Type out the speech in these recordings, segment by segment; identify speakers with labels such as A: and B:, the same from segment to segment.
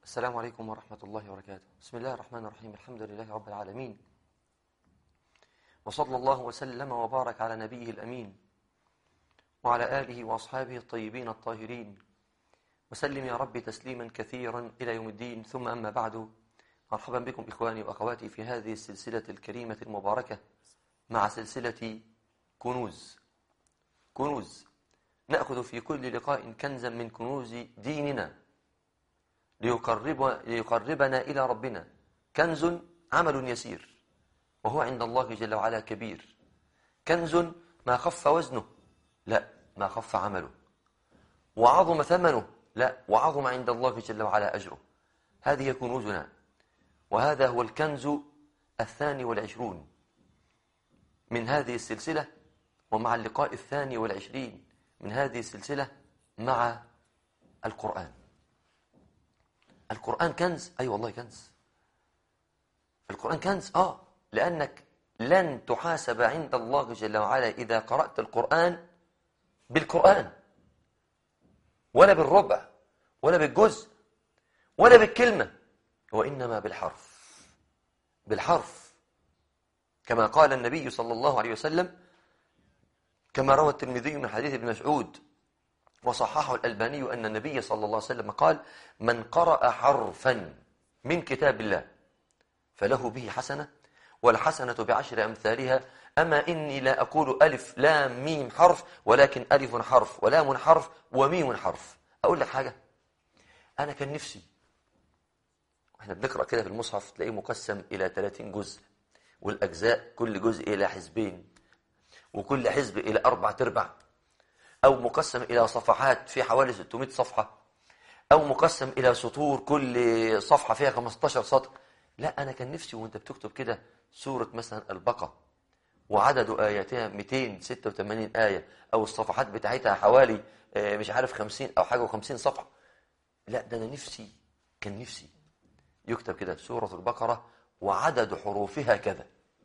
A: السلام عليكم ورحمة الله وبركاته بسم الله الرحمن الرحيم الحمد لله رب العالمين وصلى الله وسلم وبارك على نبيه الأمين وعلى آله وأصحابه الطيبين الطاهرين وسلم يا رب تسليما كثيرا إلى يوم الدين ثم أما بعد مرحبا بكم إخواني وأخواتي في هذه السلسلة الكريمة المباركة مع سلسلة كنوز كنوز نأخذ في كل لقاء كنزا من كنوز ديننا ليقرب ليقربنا إلى ربنا كنز عمل يسير وهو عند الله جل وعلا كبير كنز ما خف وزنه لا ما خف عمله وعظم ثمنه لا وعظم عند الله جل وعلا أجره هذه كنوزنا وهذا هو الكنز الثاني والعشرون من هذه السلسلة ومع اللقاء الثاني والعشرين من هذه السلسلة مع القرآن القرآن كنز أي أيوة والله كنز القرآن كنز آه لأنك لن تحاسب عند الله جل وعلا إذا قرأت القرآن بالقرآن ولا بالربع ولا بالجزء ولا بالكلمة وإنما بالحرف بالحرف كما قال النبي صلى الله عليه وسلم كما روى الترمذي من حديث ابن مسعود وصححه الألباني أن النبي صلى الله عليه وسلم قال من قرأ حرفا من كتاب الله فله به حسنة والحسنة بعشر أمثالها أما إني لا أقول ألف لام ميم حرف ولكن ألف حرف ولام حرف وميم حرف أقول لك حاجة أنا كان نفسي احنا بنقرأ كده في المصحف تلاقيه مقسم إلى 30 جزء والأجزاء كل جزء إلى حزبين وكل حزب إلى أربع تربع أو مقسم إلى صفحات في حوالي 600 صفحة أو مقسم إلى سطور كل صفحة فيها 15 سطر لا أنا كان نفسي وأنت بتكتب كده سورة مثلا البقرة وعدد آياتها 286 آية أو الصفحات بتاعتها حوالي مش عارف 50 أو حاجة و50 صفحة لا ده أنا نفسي كان نفسي يكتب كده سورة البقرة وعدد حروفها كذا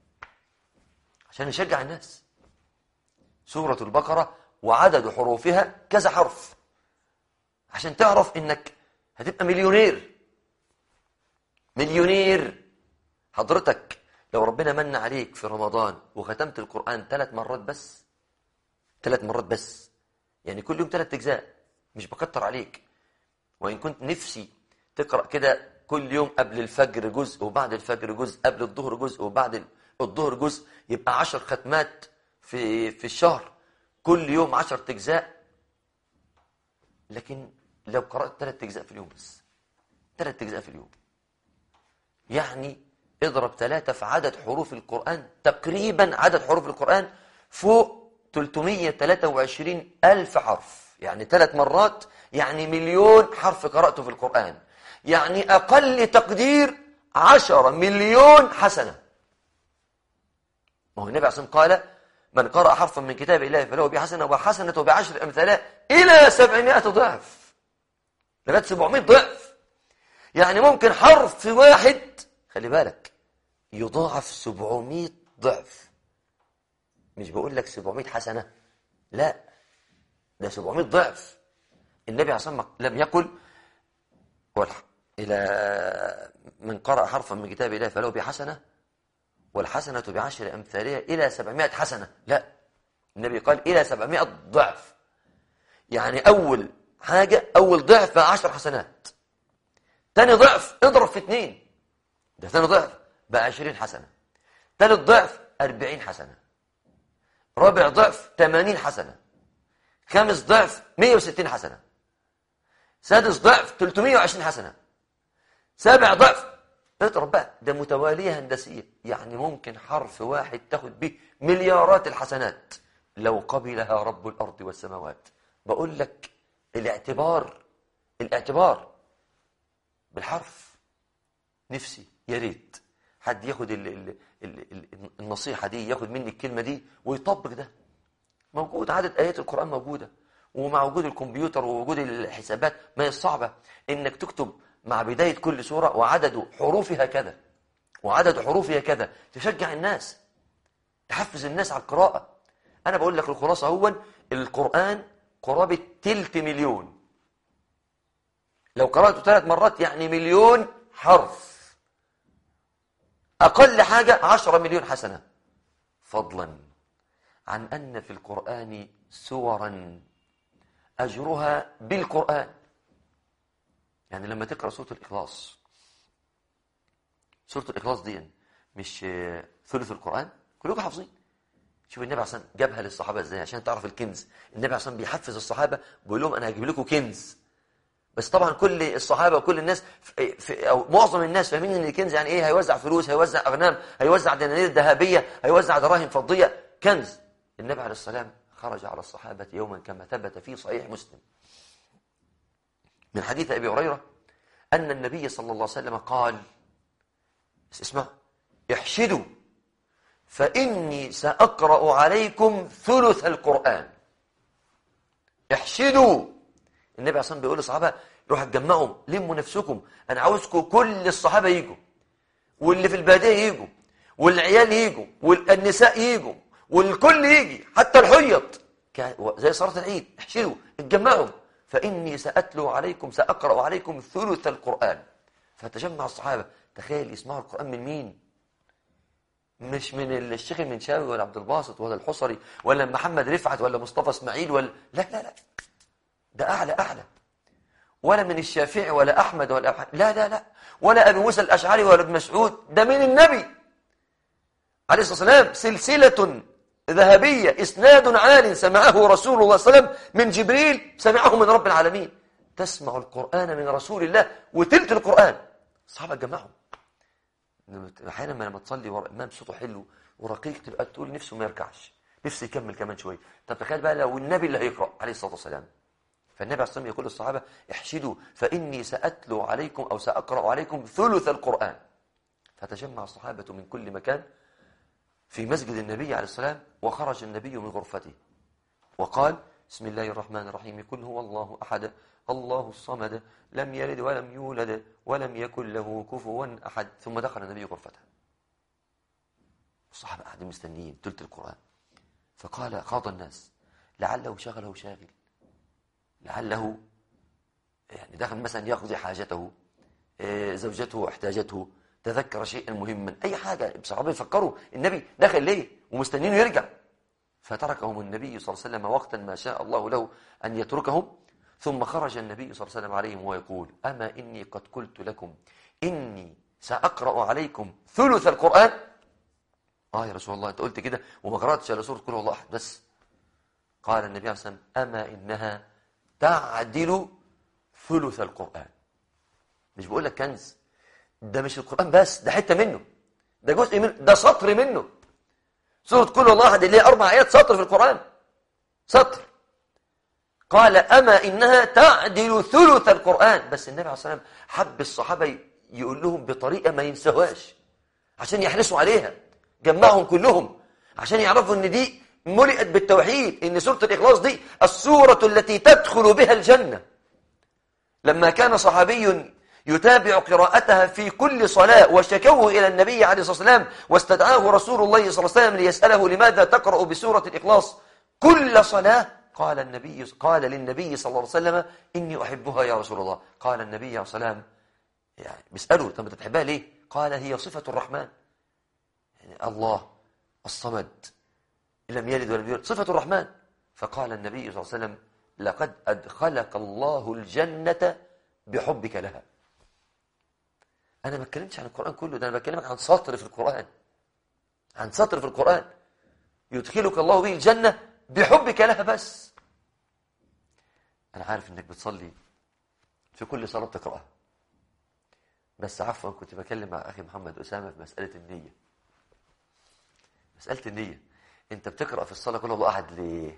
A: عشان نشجع الناس سورة البقرة وعدد حروفها كذا حرف عشان تعرف انك هتبقى مليونير مليونير حضرتك لو ربنا من عليك في رمضان وختمت القرآن ثلاث مرات بس ثلاث مرات بس يعني كل يوم ثلاث أجزاء مش بكتر عليك وإن كنت نفسي تقرأ كده كل يوم قبل الفجر جزء وبعد الفجر جزء قبل الظهر جزء وبعد الظهر جزء يبقى عشر ختمات في في الشهر كل يوم عشر أجزاء لكن لو قرأت ثلاث أجزاء في اليوم بس ثلاث أجزاء في اليوم يعني اضرب ثلاثة في عدد حروف القرآن تقريبا عدد حروف القرآن فوق 323 ألف حرف يعني ثلاث مرات يعني مليون حرف قرأته في القرآن يعني أقل تقدير عشرة مليون حسنة ما هو النبي عليه الصلاة قال من قرأ حرفا من كتاب الله فله بحسنة وحسنة بعشر أمثالها إلى سبعمائة ضعف لغاية سبعمائة ضعف يعني ممكن حرف واحد خلي بالك يضاعف سبعمائة ضعف مش بقول لك سبعمائة حسنة لا ده سبعمائة ضعف النبي عليه الصلاة لم يقل إلى من قرأ حرفا من كتاب الله فله بحسنة والحسنة بعشر أمثالها إلى سبعمائة حسنة لا النبي قال إلى سبعمائة ضعف يعني أول حاجة أول ضعف بقى عشر حسنات تاني ضعف اضرب في اثنين ده ثاني ضعف بقى عشرين حسنة ثالث ضعف أربعين حسنة رابع ضعف ثمانين حسنة خامس ضعف مية وستين حسنة سادس ضعف 320 حسنة سابع ضعف اضرب بقى ده متوالية هندسية يعني ممكن حرف واحد تاخد به مليارات الحسنات لو قبلها رب الأرض والسماوات بقول لك الاعتبار الاعتبار بالحرف نفسي يا ريت حد ياخد ال ال ال النصيحة دي ياخد مني الكلمة دي ويطبق ده موجود عدد آيات القرآن موجودة ومع وجود الكمبيوتر ووجود الحسابات ما هي الصعبة انك تكتب مع بداية كل سورة وعدد حروفها كذا وعدد حروفها كذا تشجع الناس تحفز الناس على القراءة أنا بقول لك الخلاصة هو القرآن قرابة تلت مليون لو قرأته ثلاث مرات يعني مليون حرف أقل حاجة عشرة مليون حسنة فضلا عن أن في القرآن سورا أجرها بالقرآن يعني لما تقرأ سورة الإخلاص سورة الإخلاص دي مش ثلث القرآن كلكم حافظين شوف النبي عليه جابها للصحابة ازاي عشان تعرف الكنز النبي عليه بيحفز الصحابة بيقول لهم أنا هجيب لكم كنز بس طبعا كل الصحابة وكل الناس في في أو معظم الناس فاهمين ان الكنز يعني ايه هيوزع فلوس هيوزع أغنام هيوزع دنانير ذهبية هيوزع دراهم فضية كنز النبي عليه السلام خرج على الصحابة يوما كما ثبت في صحيح مسلم من حديث أبي هريرة أن النبي صلى الله عليه وسلم قال اسمع احشدوا فإني سأقرأ عليكم ثلث القرآن احشدوا النبي عليه بيقول للصحابة روحوا اتجمعوا لموا نفسكم أنا عاوزكم كل الصحابة يجوا واللي في البادية يجوا والعيال يجوا والنساء يجوا والكل يجي حتى الحيط زي صلاة العيد احشدوا اتجمعوا فإني سأتلو عليكم سأقرأ عليكم ثلث القرآن فتجمع الصحابة تخيل يسمعوا القرآن من مين مش من الشيخ المنشاوي ولا عبد الباسط ولا الحصري ولا محمد رفعت ولا مصطفى اسماعيل ولا لا لا لا ده أعلى أعلى ولا من الشافعي ولا أحمد ولا أحمد. لا لا لا ولا أبي موسى الأشعري ولا ابن مسعود ده من النبي عليه الصلاة والسلام سلسلة ذهبية إسناد عال سمعه رسول الله صلى الله عليه وسلم من جبريل سمعه من رب العالمين تسمع القرآن من رسول الله وتلت القرآن الصحابة جمعهم احيانا لما تصلي ورا امام صوته حلو ورقيق تبقى تقول نفسه ما يركعش نفسه يكمل كمان شويه طب تخيل بقى لو النبي اللي هيقرا عليه الصلاه والسلام فالنبي عليه الصلاه والسلام يقول للصحابه احشدوا فاني ساتلو عليكم او ساقرا عليكم ثلث القران فتجمع الصحابه من كل مكان في مسجد النبي عليه السلام وخرج النبي من غرفته وقال بسم الله الرحمن الرحيم قل هو الله أحد الله الصمد لم يلد ولم يولد ولم يكن له كفوا أحد ثم دخل النبي غرفته الصحابة قاعدين مستنيين تلت القرآن فقال خاض الناس لعله شغله شاغل لعله يعني دخل مثلا يقضي حاجته آه، زوجته احتاجته تذكر شيئا مهما أي حاجة الصحابة يفكروا النبي دخل ليه ومستنينه يرجع فتركهم النبي صلى الله عليه وسلم وقتا ما شاء الله له أن يتركهم ثم خرج النبي صلى الله عليه وسلم عليهم ويقول أما إني قد قلت لكم إني سأقرأ عليكم ثلث القرآن آه يا رسول الله أنت قلت كده وما قرأتش على سورة كل الله أحد بس قال النبي عليه الصلاة والسلام أما إنها تعدل ثلث القرآن مش بقول لك كنز ده مش القرآن بس ده حتة منه ده جزء منه ده سطر منه سورة كل الله أحد اللي هي أربع آيات سطر في القرآن سطر قال أما إنها تعدل ثلث القرآن بس النبي عليه الصلاة والسلام حب الصحابة يقول لهم بطريقة ما ينسوهاش عشان يحرصوا عليها جمعهم كلهم عشان يعرفوا ان دي ملئت بالتوحيد ان سورة الإخلاص دي السورة التي تدخل بها الجنة لما كان صحابي يتابع قراءتها في كل صلاة وشكوه إلى النبي عليه الصلاة والسلام واستدعاه رسول الله صلى الله عليه وسلم ليسأله لماذا تقرأ بسورة الإخلاص كل صلاة قال النبي قال للنبي صلى الله عليه وسلم إني أحبها يا رسول الله قال النبي عليه الصلاة والسلام يعني بيسأله طب أنت بتحبها ليه قال هي صفة الرحمن يعني الله الصمد لم يلد ولم يولد صفة الرحمن فقال النبي صلى الله عليه وسلم لقد أدخلك الله الجنة بحبك لها أنا ما اتكلمتش عن القرآن كله ده أنا بكلمك عن سطر في القرآن عن سطر في القرآن يدخلك الله به الجنة بحبك لها بس أنا عارف إنك بتصلي في كل صلاة تقرأها بس عفوا كنت بكلم مع أخي محمد أسامة في مسألة النية مسألة النية أنت بتقرأ في الصلاة كل الله أحد ليه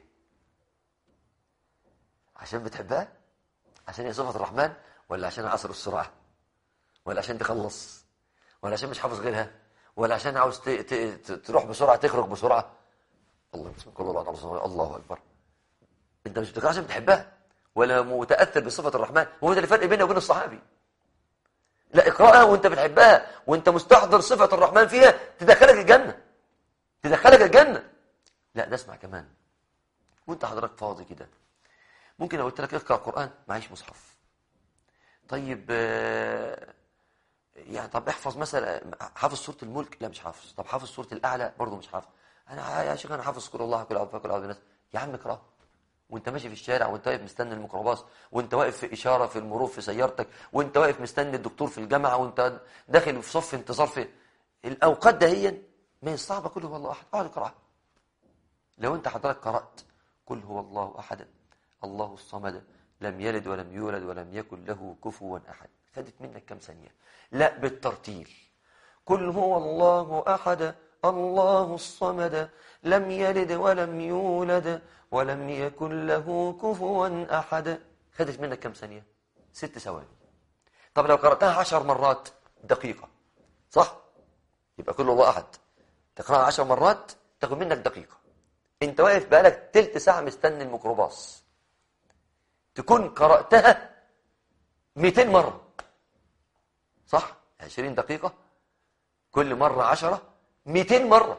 A: عشان بتحبها عشان هي صفة الرحمن ولا عشان عصر السرعة ولا عشان تخلص ولا عشان مش حافظ غيرها ولا عشان عاوز ت... ت... ت... تروح بسرعة تخرج بسرعة الله بسم الله الله أكبر أنت مش بتقرأ عشان بتحبها ولا متأثر بصفة الرحمن هو ده الفرق بيننا وبين الصحابي لا اقرأها وانت بتحبها وانت مستحضر صفة الرحمن فيها تدخلك الجنة تدخلك الجنة لا ده اسمع كمان وانت حضرتك فاضي كده ممكن لو قلت لك اقرأ قرآن معيش مصحف طيب آه، يعني طب احفظ مثلا حافظ سوره الملك لا مش حافظ طب حافظ سوره الاعلى برضه مش حافظ انا يا شيخ انا حافظ كل الله كل اعوذ كل اعوذ بالناس يا عم اقرا وانت ماشي في الشارع وانت واقف مستني الميكروباص وانت واقف في اشاره في المرور في سيارتك وانت واقف مستني الدكتور في الجامعه وانت داخل في صف انتظار في الاوقات دهيا ما هي صعبه كل هو الله احد اقعد اقراها لو انت حضرتك قرات قل هو الله احد الله الصمد لم يلد ولم يولد ولم يكن له كفوا احد خدت منك كام ثانيه لا بالترتيل قل هو الله احد الله الصمد لم يلد ولم يولد ولم يكن له كفوا أحد خدت منك كم ثانية ست ثواني طب لو قرأتها عشر مرات دقيقة صح يبقى كل الله أحد تقرأها عشر مرات تاخد منك دقيقة انت واقف بقالك تلت ساعة مستني الميكروباص تكون قرأتها 200 مرة صح 20 دقيقة كل مرة عشرة 200 مرة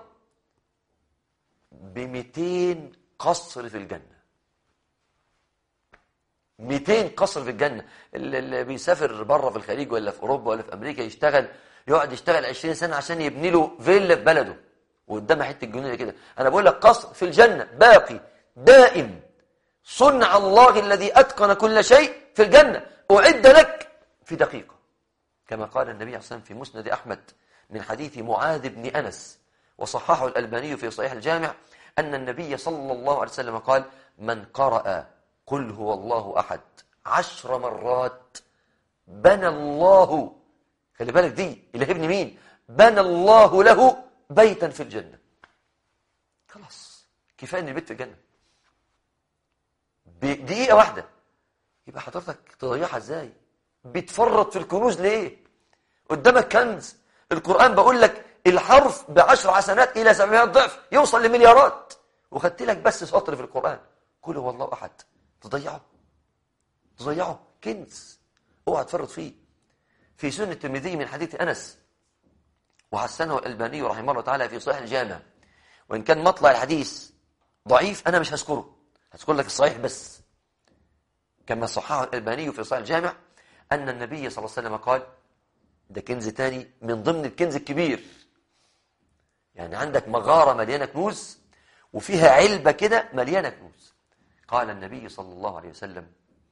A: ب 200 قصر في الجنة 200 قصر في الجنة اللي اللي بيسافر بره في الخليج ولا في أوروبا ولا في أمريكا يشتغل يقعد يشتغل 20 سنة عشان يبني له فيلا في بلده وقدامها حتة جنيه كده أنا بقول لك قصر في الجنة باقي دائم صنع الله الذي أتقن كل شيء في الجنة أعد لك في دقيقة كما قال النبي عليه الصلاة والسلام في مسند أحمد من حديث معاذ بن أنس وصححه الألباني في صحيح الجامع أن النبي صلى الله عليه وسلم قال من قرأ قل هو الله أحد عشر مرات بنى الله خلي بالك دي اللي ابن مين بنى الله له بيتا في الجنة خلاص كفاية ان البيت في الجنة بدقيقة واحدة يبقى حضرتك تضيعها ازاي بتفرط في الكنوز ليه قدامك كنز القرآن بقول لك الحرف بعشر حسنات إلى سبعمائة ضعف يوصل لمليارات وخدت لك بس سطر في القرآن قل هو الله أحد تضيعه تضيعه كنز اوعى تفرط فيه في سنة الترمذي من حديث أنس وحسنه الألباني رحمه الله تعالى في صحيح الجامع وإن كان مطلع الحديث ضعيف أنا مش هذكره هذكر لك الصحيح بس كما صححه الألباني في صحيح الجامع أن النبي صلى الله عليه وسلم قال ده كنز تاني من ضمن الكنز الكبير يعني عندك مغارة مليانة كنوز وفيها علبة كده مليانة كنوز قال النبي صلى الله عليه وسلم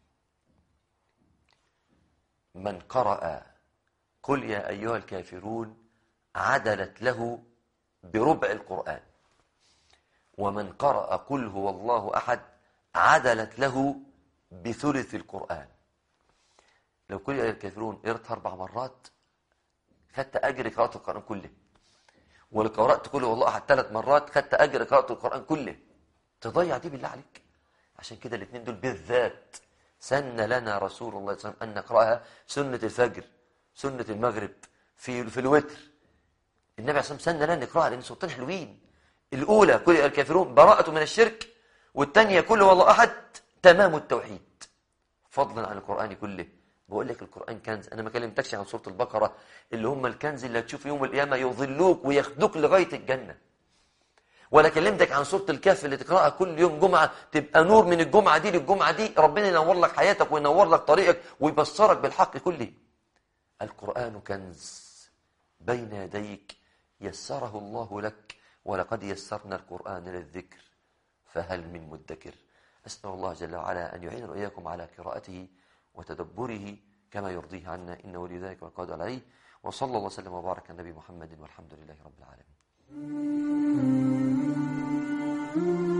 A: من قرأ قل يا أيها الكافرون عدلت له بربع القرآن ومن قرأ قل هو الله أحد عدلت له بثلث القرآن لو كل يا الكافرون قرأت أربع مرات خدت أجر قراءة القرآن كله ولو قرأت كل والله أحد ثلاث مرات خدت أجر قراءة القرآن كله تضيع دي بالله عليك عشان كده الاثنين دول بالذات سن لنا رسول الله صلى الله عليه وسلم أن نقرأها سنة الفجر سنة المغرب في في الوتر النبي عليه الصلاة والسلام سن لنا نقرأها لأن صوتين حلوين الأولى كل الكافرون براءة من الشرك والثانية كل والله أحد تمام التوحيد فضلا عن القرآن كله بقول لك القرآن كنز أنا ما كلمتكش عن سورة البقرة اللي هم الكنز اللي هتشوف يوم القيامة يظلوك وياخدوك لغاية الجنة ولا كلمتك عن سورة الكهف اللي تقرأها كل يوم جمعة تبقى نور من الجمعة دي للجمعة دي ربنا ينور لك حياتك وينور لك طريقك ويبصرك بالحق كله القرآن كنز بين يديك يسره الله لك ولقد يسرنا القرآن للذكر فهل من مدكر أسأل الله جل وعلا أن يعين وإياكم على قراءته وتدبره كما يرضيه عنا إنه ولي ذلك والقادر عليه وصلى الله وسلم وبارك على النبي محمد والحمد لله رب العالمين